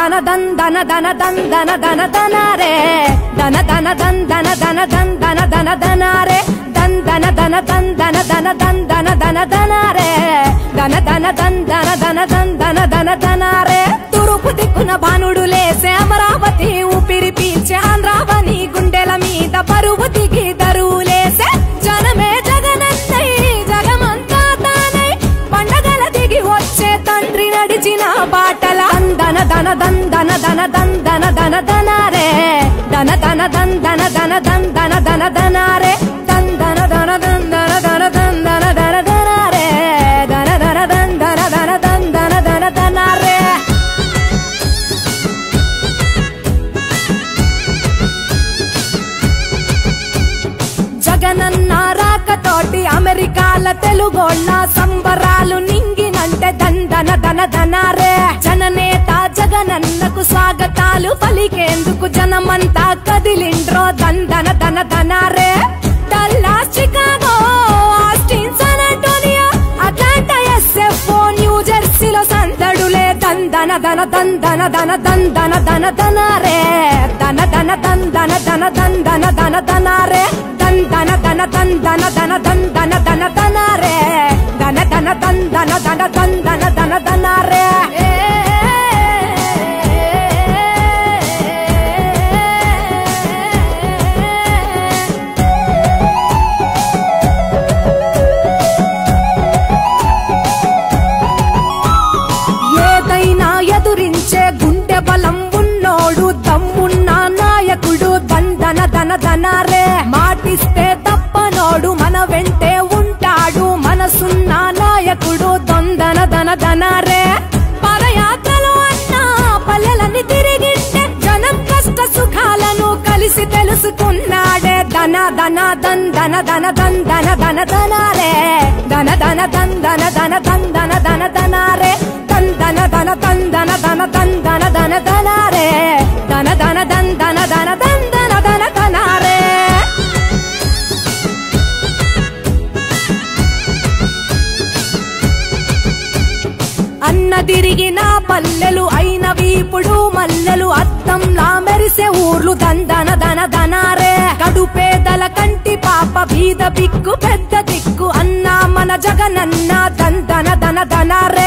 దన దన్ దన దన దన్ దన దన దన రే దన దన దన్ దన దన దన్ దన దన దన రే దన్ దన దన దన్ దన దన దన్ దన దన దన రే దన దన దన్ దన దన దన్ దన దన దన రే తూర్పు దిక్కున భానుడు లేసే అమరావతి ఊపిరి పీల్చే ఆంధ్రావని గుండెల మీద బరువు దిగి దరువు లేసే జనమే జగనన్నై జగమంతా తానై పండగల దిగి వచ్చే తండ్రి నడిచిన బాటల దన దన దన్ దన దన దన్ దన దన దన రే దన దన దన్ దన దన దన్ దన దన దన రే దన్ దన దన దన్ దన దన దన్ దన దన దన రే దన దన దన్ దన దన దన్ దన దన దన రే జగనన్న రాకతోటి అమెరికాల తెలుగోళ్ళ సంబరాలు నింగినంటే దందన దన దనారే జననేత జగనన్నకు స్వాగతాలు పలికేందుకు జనమంతా కదిలిండ్రో దందన దన దనారే Dallas Chicago Austin San Antonio Atlanta SF న్యూ జెర్సీలో సందడులే దందన దన దందన దన దందన దన దన రే దన దన దందన దన దందన దన దన రే దందన దన దందన దన దందన దన దన రే దన దన దందన దన దందన దన దన రే ఏదైనా ఎదురించే గుండె బలం ఉన్నోడు దమ్మున్న నాయకుడు దందన దన దనరే మాటిస్తే తప్పనోడు మన వెంటే ఉంటాడు మనసున్న నాయకుడు దొందన దన దనరే పదయాత్రలు అన్నా పల్లెలని తిరిగింటే జనం కష్ట సుఖాలను కలిసి తెలుసుకున్నాడే దన దన దన్ దన దన దన్ దన దన దనరే దన దన దన్ దన దన దన్ దన దన దనరే దన్ దన దన దన్ దన దన దన్ దన దన దనరే దన దన దన్ దన దన దన్ దన దన దనరే అన్న తిరిగిన పల్లెలు అయినవి ఇప్పుడు మల్లెలు అద్దంలా మెరిసే ఊర్లు దందన దన దనారే కడుపేదల కంటి పాప బీద బిక్కు పెద్ద దిక్కు అన్న మన జగనన్న దందన దన దనారే